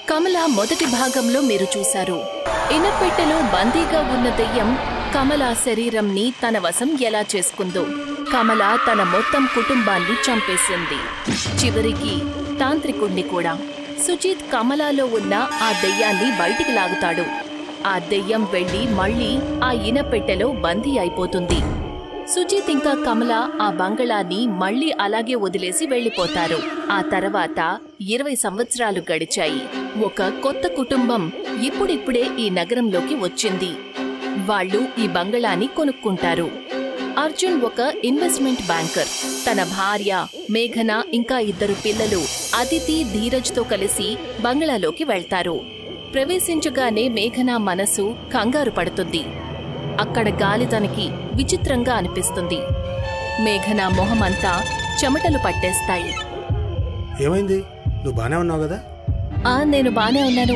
కమల మొదటి భాగంలో మీరు చూశారు ఇనపెట్టెలో బందీగా ఉన్న దెయ్యం కమల శరీరంని తన వశం ఎలా చేసుకుందో కమల తన మొత్తం కుటుంబాన్ని చంపేసింది చివరికి తాంత్రికుణ్ణి కూడా సుజిత్ కమలాలో ఉన్న ఆ దెయ్యాన్ని బయటికి లాగుతాడు ఆ దెయ్యం వెళ్లి మళ్ళీ ఆ ఇనపెట్టెలో బందీ అయిపోతుంది సుజిత్ ఇంకా కమల ఆ బంగళాన్ని మళ్ళీ అలాగే వదిలేసి వెళ్లిపోతారు ఆ తర్వాత ఇరవై సంవత్సరాలు గడిచాయి ఒక కొత్త కుటుంబం ఇప్పుడిప్పుడే ఈ నగరంలోకి వచ్చింది వాళ్ళు ఈ బంగళాన్ని కొనుక్కుంటారు అర్జున్ ఒక ఇన్వెస్ట్మెంట్ బ్యాంకర్ తన భార్య మేఘన ఇంకా ఇద్దరు పిల్లలు అదితి ధీరజ్తో కలిసి బంగళాలోకి వెళ్తారు ప్రవేశించగానే మేఘన మనసు కంగారు పడుతుంది అక్కడ గాలి తనకి విచిత్రంగా అనిపిస్తుంది మేఘన మొహమంతా చెమటలు పట్టేస్తాయి ఏమైంది నువ్వు బానే ఉన్నావు కదా ఆ నేను బానే ఉన్నాను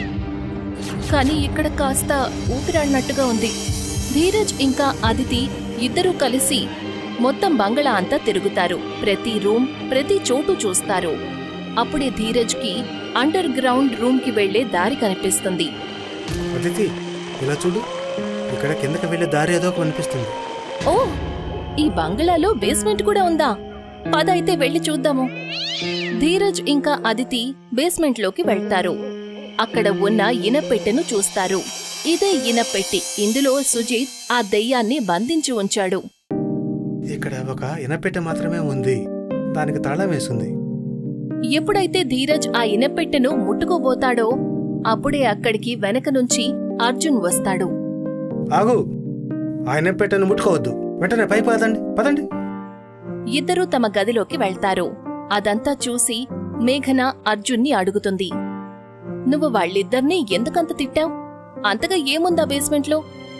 కానీ ఇక్కడ కాస్త ఊపిరాడినట్టుగా ఉంది ధీరజ్ ఇంకా అదితి ఇద్దరూ కలిసి మొత్తం బంగళా అంతా తిరుగుతారు ప్రతి రూమ్ ప్రతి చోటు చూస్తారు అప్పుడే ధీరజ్కి అండర్ గ్రౌండ్ రూమ్కి వెళ్లే దారి కనిపిస్తుంది అదితి ఇలా చూడు ఇక్కడ కిందకి వెళ్ళే దారి ఏదో కనిపిస్తుంది ఓ ఈ బంగళాలో బేస్మెంట్ కూడా ఉందా పద అయితే వెళ్లి చూద్దాము ధీరజ్ ఇంకా అదితి బేస్మెంట్ లోకి వెళ్తారు అక్కడ ఉన్న ఇనపెట్టెను చూస్తారు ఇదే ఇనపెట్టి ఇందులో సుజిత్ ఆ దెయ్యాన్ని బంధించి ఉంచాడు ఇక్కడ ఒక ఇనపెట్టె మాత్రమే ఉంది దానికి తాళం వేసింది ఎప్పుడైతే ధీరజ్ ఆ ఇనపెట్టెను ముట్టుకోబోతాడో అప్పుడే అక్కడికి వెనక నుంచి అర్జున్ వస్తాడు ఆగు ఆ ఇనపెట్టెను ముట్టుకోవద్దు వెంటనే పై పదండి పదండి ఇద్దరూ తమ గదిలోకి వెళ్తారు అదంతా చూసి మేఘన అర్జున్ని అడుగుతుంది నువ్వు వాళ్ళిద్దరినీ ఎందుకంత తిట్టావ్ అంతగా ఏముందా బేస్మెంట్లో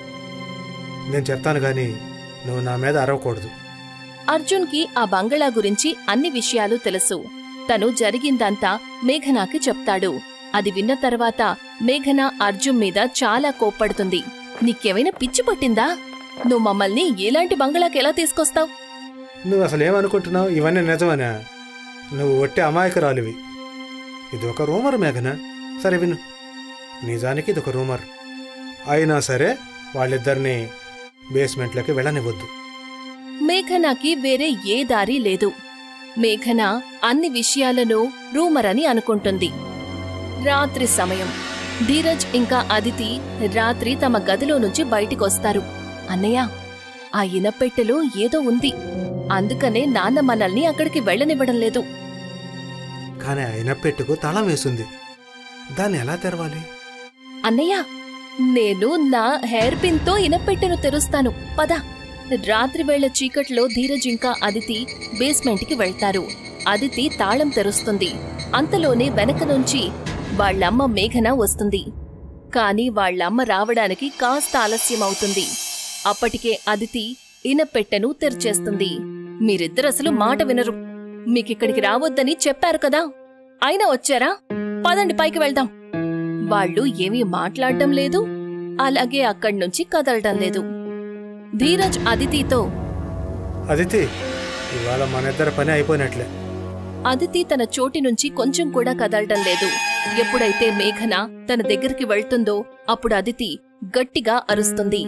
నేను చెప్తాను గాని నువ్వు నా మీద అరవకూడదు అర్జున్కి ఆ బంగళా గురించి అన్ని విషయాలు తెలుసు తను జరిగిందంతా మేఘనాకి చెప్తాడు అది విన్న తర్వాత మేఘన అర్జున్ మీద చాలా కోప్పడుతుంది నీకేమైనా పిచ్చి పట్టిందా నువ్వు మమ్మల్ని ఎలాంటి బంగళాకి ఎలా తీసుకొస్తావ్ నువ్వు అసలు ఏమనుకుంటున్నావు ఇవన్నీ నిజమనా నువ్వు ఒట్టి అమాయకురాలివి ఇది ఒక రూమర్ మేఘన సరే విను నిజానికి ఇది ఒక రూమర్ అయినా సరే వాళ్ళిద్దరిని బేస్మెంట్లోకి వెళ్ళనివ్వద్దు మేఘనాకి వేరే ఏ దారి లేదు మేఘన అన్ని విషయాలను రూమర్ అని అనుకుంటుంది రాత్రి సమయం ధీరజ్ ఇంకా అదితి రాత్రి తమ గదిలో నుంచి బయటికొస్తారు అన్నయ్య ఆ ఇనపెట్టెలో ఏదో ఉంది అందుకనే నాన్న మనల్ని అక్కడికి వెళ్ళనివ్వడం లేదు కానీ ఆ ఇనపెట్టుకు తాళం వేసింది దాన్ని ఎలా తెరవాలి అన్నయ్య నేను నా హెయిర్ పిన్ తో ఇనపెట్టెను తెరుస్తాను పద రాత్రి వేళ చీకట్లో ధీరజ్ ఇంకా అదితి బేస్మెంట్ కి వెళ్తారు అదితి తాళం తెరుస్తుంది అంతలోనే వెనక నుంచి వాళ్ళమ్మ మేఘన వస్తుంది కాని వాళ్ళమ్మ రావడానికి కాస్త ఆలస్యం అవుతుంది అప్పటికే అదితి ఇనపెట్టెను తెరిచేస్తుంది మీరిద్దరసలు మాట వినరు మీకిక్కడికి రావద్దని చెప్పారు కదా అయినా వచ్చారా పదండి పైకి వెళ్దాం వాళ్ళు ఏమీ మాట్లాడడం లేదు అలాగే అక్కడి నుంచి కదలడం లేదు ధీరజ్ అదితితో అదితి ఇవాళ మన ఇద్దరి పని అయిపోయినట్లే అదితి తన చోటి నుంచి కొంచెం కూడా కదలటం లేదు ఎప్పుడైతే మేఘన తన దగ్గరికి వెళ్తుందో అప్పుడు అదితి గట్టిగా అరుస్తుంది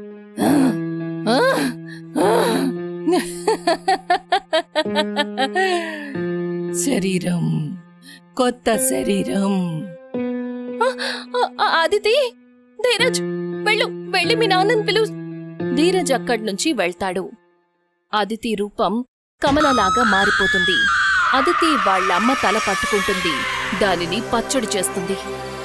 శరీరం కొత్త శరీరం అదితి ధీరజ్ వెళ్ళు వెళ్ళి మీ నాన్నని పిలు ధీరజ్ అక్కడి నుంచి వెళ్తాడు అదితి రూపం కమలలాగా మారిపోతుంది అదితి వాళ్ళమ్మ తల పట్టుకుంటుంది దానిని పచ్చడి చేస్తుంది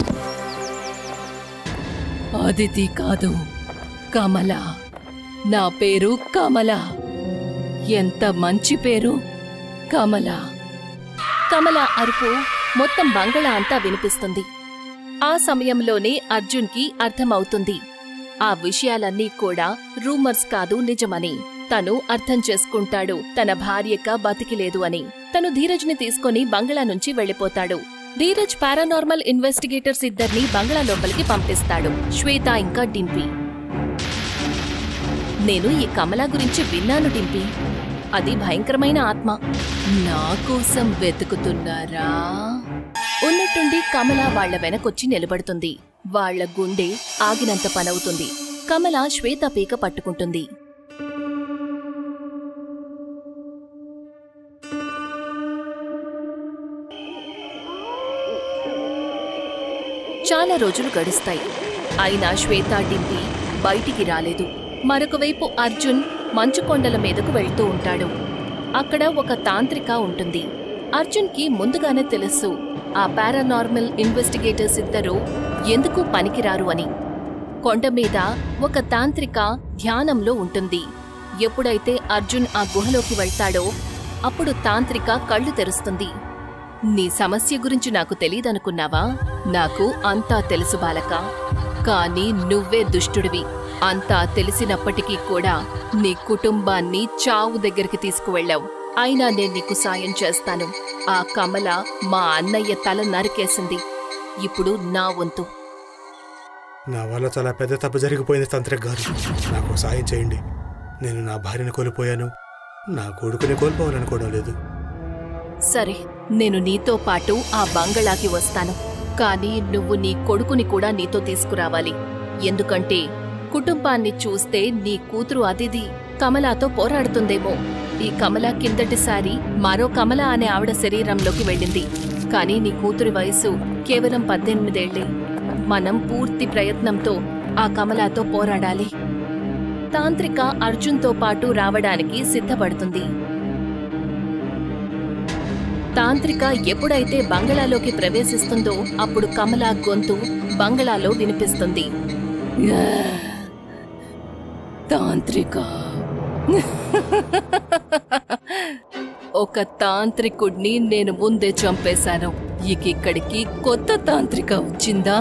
అదితి కాదు కమల నా పేరు కమల ఎంత మంచి పేరు కమల కమల అరుపు మొత్తం బంగళా అంతా వినిపిస్తుంది ఆ సమయంలోనే అర్జున్కి అర్థమవుతుంది ఆ విషయాలన్నీ కూడా రూమర్స్ కాదు నిజమని తను అర్థం చేసుకుంటాడు తన భార్యక బతికిలేదు అని తను ధీరజ్ని తీసుకొని బంగ్లా నుంచి వెళ్లిపోతాడు ధీరజ్ పారానార్మల్ ఇన్వెస్టిగేటర్స్ ఇద్దరిని బంగ్లా లోపలికి పంపిస్తాడు శ్వేత ఇంకా డింపి నేను ఈ కమల గురించి విన్నాను డింపి అది భయంకరమైన ఆత్మ నా కోసం వెతుకుతున్నారా ఉన్నట్టు ఉన్నట్టుండి కమల వాళ్ళ వెనకొచ్చి నిలబడుతుంది వాళ్ళ గుండె ఆగినంత పనవుతుంది కమల శ్వేత పీక పట్టుకుంటుంది చాలా రోజులు గడుస్తాయి అయినా శ్వేత డింపి బయటికి రాలేదు మరొకవైపు అర్జున్ మంచు కొండల మీదకు వెళ్తూ ఉంటాడు అక్కడ ఒక తాంత్రిక ఉంటుంది అర్జున్కి ముందుగానే తెలుసు ఆ పారానార్మల్ ఇన్వెస్టిగేటర్స్ ఇద్దరు ఎందుకు పనికిరారు అని కొండ మీద ఒక తాంత్రిక ధ్యానంలో ఉంటుంది ఎప్పుడైతే అర్జున్ ఆ గుహలోకి వెళ్తాడో అప్పుడు తాంత్రిక కళ్ళు తెరుస్తుంది నీ సమస్య గురించి నాకు తెలీదనుకున్నావా నాకు అంతా తెలుసు బాలక కానీ నువ్వే దుష్టుడివి అంతా తెలిసినప్పటికీ కూడా నీ కుటుంబాన్ని చావు దగ్గరికి తీసుకువెళ్ళావు అయినా నేను నీకు సాయం చేస్తాను ఆ కమల మా అన్నయ్య తల నరికేసింది ఇప్పుడు నా వంతు నా వల్ల చాలా పెద్ద తప్పు జరిగిపోయింది తంత్రిక్ గారు నాకు సాయం చేయండి నేను నా భార్యను కోల్పోయాను నా కొడుకుని కోల్పోవాలనుకోవడం లేదు సరే నేను నీతో పాటు ఆ బంగళాకి వస్తాను కానీ నువ్వు నీ కొడుకుని కూడా నీతో తీసుకురావాలి ఎందుకంటే కుటుంబాన్ని చూస్తే నీ కూతురు అతిథి కమలాతో పోరాడుతుందేమో ఈ కమల కిందటిసారి మరో కమల అనే ఆవిడ శరీరంలోకి వెళ్ళింది కానీ నీ కూతురి వయసు కేవలం పద్దెనిమిదేళ్లే మనం పూర్తి ప్రయత్నంతో ఆ కమలాతో పోరాడాలి తాంత్రిక అర్జున్తో పాటు రావడానికి సిద్ధపడుతుంది తాంత్రిక ఎప్పుడైతే బంగళాలోకి ప్రవేశిస్తుందో అప్పుడు కమల గొంతు బంగళాలో వినిపిస్తుంది తాంత్రిక ఒక తాంత్రికుడిని నేను ముందే చంపేశాను ఇక ఇక్కడికి కొత్త తాంత్రిక వచ్చిందా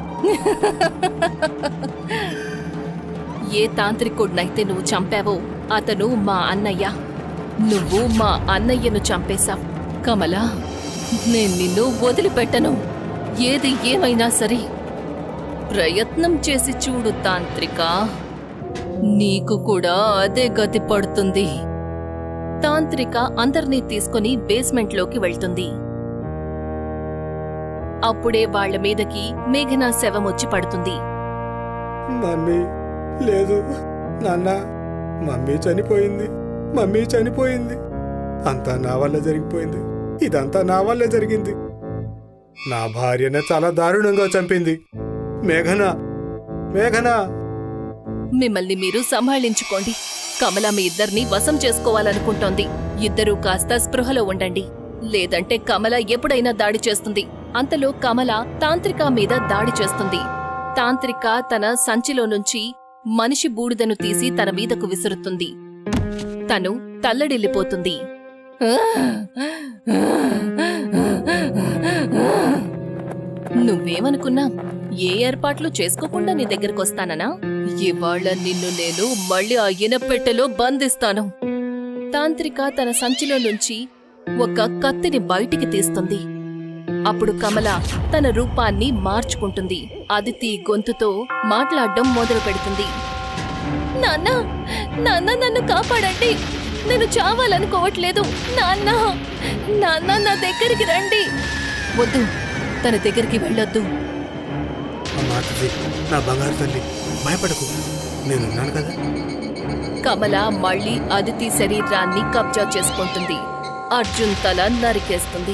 ఏ తాంత్రికుడినైతే నువ్వు చంపావో అతను మా అన్నయ్య నువ్వు మా అన్నయ్యను చంపేశావు కమలా నేను నిన్ను వదిలిపెట్టను ఏది ఏమైనా సరే ప్రయత్నం చేసి చూడు తాంత్రిక నీకు కూడా అదే గతి పడుతుంది తాంత్రిక అందర్నీ తీసుకుని బేస్మెంట్లోకి వెళ్తుంది అప్పుడే వాళ్ళ మీదకి మేఘనా శవం వచ్చి పడుతుంది మమ్మీ లేదు నాన్న మమ్మీ చనిపోయింది మమ్మీ చనిపోయింది అంతా నా వల్ల జరిగిపోయింది ఇదంతా నా వల్లే జరిగింది నా భార్యనే చాలా దారుణంగా చంపింది మేఘన మేఘన మిమ్మల్ని మీరు సంభాళించుకోండి కమల మీ ఇద్దరిని వశం చేసుకోవాలనుకుంటోంది ఇద్దరూ కాస్త స్పృహలో ఉండండి లేదంటే కమల ఎప్పుడైనా దాడి చేస్తుంది అంతలో కమల తాంత్రిక మీద దాడి చేస్తుంది తాంత్రిక తన సంచిలో నుంచి మనిషి బూడిదను తీసి తన మీదకు విసురుతుంది తను తల్లడిల్లిపోతుంది నువ్వేమనుకున్నా ఏ ఏర్పాట్లు చేసుకోకుండా నీ దగ్గరకొస్తాననా ఇవాళ నిన్ను నేను మళ్ళీ ఆ ఇనపెట్టెలో బంధిస్తాను తాంత్రిక తన సంచిలో నుంచి ఒక కత్తిని బయటికి తీస్తుంది అప్పుడు కమల తన రూపాన్ని మార్చుకుంటుంది అదితి గొంతుతో మాట్లాడడం మొదలు పెడుతుంది నాన్న నాన్న నన్ను కాపాడండి నేను చావాలనుకోవట్లేదు నాన్న నాన్న నా దగ్గరికి రండి వద్దు తన దగ్గరికి వెళ్ళొద్దు అమ్మా తల్లి నా బంగారు తల్లి భయపడకు నేనున్నాను కదా కమల మళ్ళీ అదితి శరీరాన్ని కబ్జా చేసుకుంటుంది అర్జున్ తల నరికేస్తుంది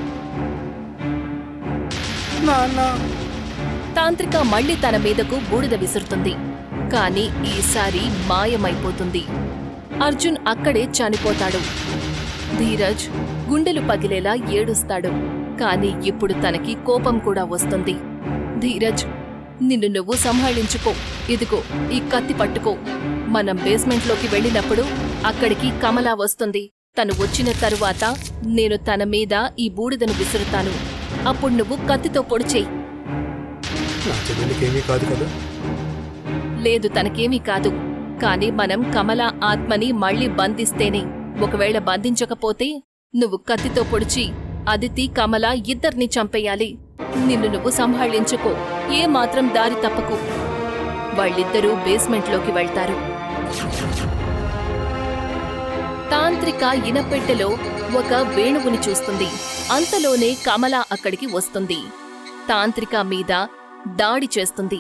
నాన్న తాంత్రిక మళ్ళీ తన మీదకు బూడిద విసురుతుంది కాని ఈసారి మాయమైపోతుంది అర్జున్ అక్కడే చనిపోతాడు ధీరజ్ గుండెలు పగిలేలా ఏడుస్తాడు కాని ఇప్పుడు తనకి కోపం కూడా వస్తుంది ధీరజ్ నిన్ను నువ్వు సంభాళించుకో ఇదిగో ఈ కత్తి పట్టుకో మనం బేస్మెంట్లోకి వెళ్ళినప్పుడు అక్కడికి కమల వస్తుంది తను వచ్చిన తరువాత నేను తన మీద ఈ బూడిదను విసురుతాను అప్పుడు నువ్వు కత్తితో పొడిచేయి నా చెల్లెలికేమీ కాదు కదా లేదు తనకేమీ కాదు కాని మనం కమల ఆత్మని మళ్ళీ బంధిస్తేనే ఒకవేళ బంధించకపోతే నువ్వు కత్తితో పొడిచి అదితి కమల ఇద్దరిని చంపేయాలి నిన్ను నువ్వు సంభాళించుకో ఏ మాత్రం దారి తప్పకు వాళ్ళిద్దరూ బేస్మెంట్లోకి వెళ్తారు తాంత్రిక ఇనపెట్టెలో ఒక వేణువుని చూస్తుంది అంతలోనే కమల అక్కడికి వస్తుంది తాంత్రిక మీద దాడి చేస్తుంది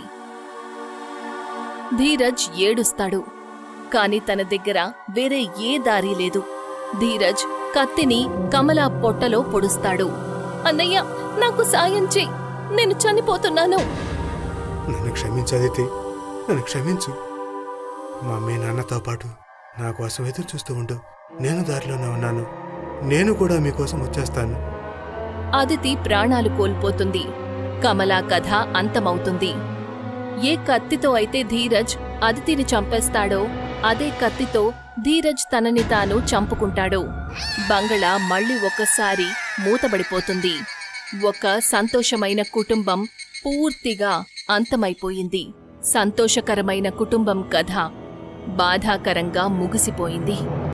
ధీరజ్ ఏడుస్తాడు కాని తన దగ్గర వేరే ఏ దారి లేదు ధీరజ్ కత్తిని కమల పొట్టలో పొడుస్తాడు అన్నయ్య నాకు సాయం చెయ్యి నేను చనిపోతున్నాను నన్ను క్షమించు అదితి నన్ను క్షమించు మా అమ్మ నాన్నతో పాటు నా కోసం ఎదురు చూస్తూ ఉండు నేను దారిలోనే ఉన్నాను నేను కూడా మీకోసం వచ్చేస్తాను అదితి ప్రాణాలు కోల్పోతుంది కమలా కథ అంతమవుతుంది ఏ కత్తితో అయితే ధీరజ్ అదితిని చంపేస్తాడో అదే కత్తితో ధీరజ్ తనని తాను చంపుకుంటాడు బంగళ మళ్ళీ ఒక్కసారి మూతబడిపోతుంది ఒక సంతోషమైన కుటుంబం పూర్తిగా అంతమైపోయింది సంతోషకరమైన కుటుంబం కథ బాధాకరంగా ముగిసిపోయింది